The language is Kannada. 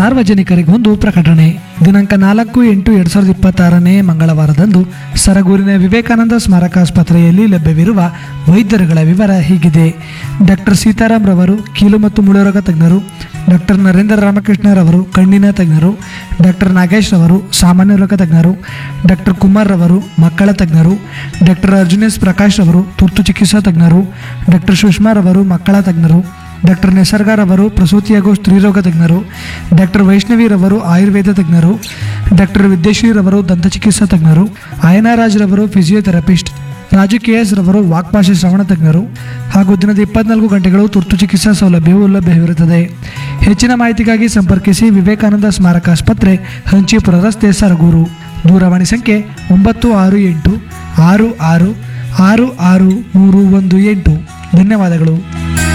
ಸಾರ್ವಜನಿಕರಿಗೊಂದು ಪ್ರಕಟಣೆ ದಿನಾಂಕ ನಾಲ್ಕು ಎಂಟು ಎರಡು ಸಾವಿರದ ಇಪ್ಪತ್ತಾರನೇ ಮಂಗಳವಾರದಂದು ಸರಗೂರಿನ ವಿವೇಕಾನಂದ ಸ್ಮಾರಕಾಸ್ಪತ್ರೆಯಲ್ಲಿ ಲಭ್ಯವಿರುವ ವೈದ್ಯರುಗಳ ವಿವರ ಹೀಗಿದೆ ಡಾಕ್ಟರ್ ಸೀತಾರಾಮ್ ರವರು ಕೀಲು ಮತ್ತು ಮುಳುರೋಗ ತಜ್ಞರು ಡಾಕ್ಟರ್ ನರೇಂದ್ರ ರಾಮಕೃಷ್ಣರವರು ಕಣ್ಣಿನ ತಜ್ಞರು ಡಾಕ್ಟರ್ ನಾಗೇಶ್ ರವರು ಸಾಮಾನ್ಯ ರೋಗ ತಜ್ಞರು ಡಾಕ್ಟರ್ ಕುಮಾರ್ ರವರು ಮಕ್ಕಳ ತಜ್ಞರು ಡಾಕ್ಟರ್ ಅರ್ಜುನೇಶ್ ಪ್ರಕಾಶ್ ರವರು ತುರ್ತು ಚಿಕಿತ್ಸಾ ತಜ್ಞರು ಡಾಕ್ಟರ್ ಸುಷ್ಮಾ ರವರು ಮಕ್ಕಳ ತಜ್ಞರು ಡಾಕ್ಟರ್ ನಿಸರ್ಗರವರು ಪ್ರಸೂತಿ ಹಾಗೂ ಸ್ತ್ರೀರೋಗ ತಜ್ಞರು ಡಾಕ್ಟರ್ ವೈಷ್ಣವಿರವರು ಆಯುರ್ವೇದ ತಜ್ಞರು ಡಾಕ್ಟರ್ ವಿದ್ಯಶ್ರೀರವರು ದಂತಚಿಕಿತ್ಸಾ ತಜ್ಞರು ರವರು ಫಿಸಿಯೋಥೆರಪಿಸ್ಟ್ ರಾಜು ಕೆ ಎಸ್ ರವರು ವಾಕ್ಭಾಷೆ ಶ್ರವಣ ತಜ್ಞರು ಹಾಗೂ ದಿನದ ಇಪ್ಪತ್ನಾಲ್ಕು ಗಂಟೆಗಳು ತುರ್ತು ಚಿಕಿತ್ಸಾ ಸೌಲಭ್ಯವು ಲಭ್ಯವಿರುತ್ತದೆ ಹೆಚ್ಚಿನ ಮಾಹಿತಿಗಾಗಿ ಸಂಪರ್ಕಿಸಿ ವಿವೇಕಾನಂದ ಸ್ಮಾರಕ ಆಸ್ಪತ್ರೆ ಹಂಚಿಪುರ ರಸ್ತೆ ಸರಗೂರು ದೂರವಾಣಿ ಸಂಖ್ಯೆ ಒಂಬತ್ತು ಆರು ಎಂಟು ಆರು ಆರು ಆರು ಆರು ಮೂರು ಒಂದು ಎಂಟು ಧನ್ಯವಾದಗಳು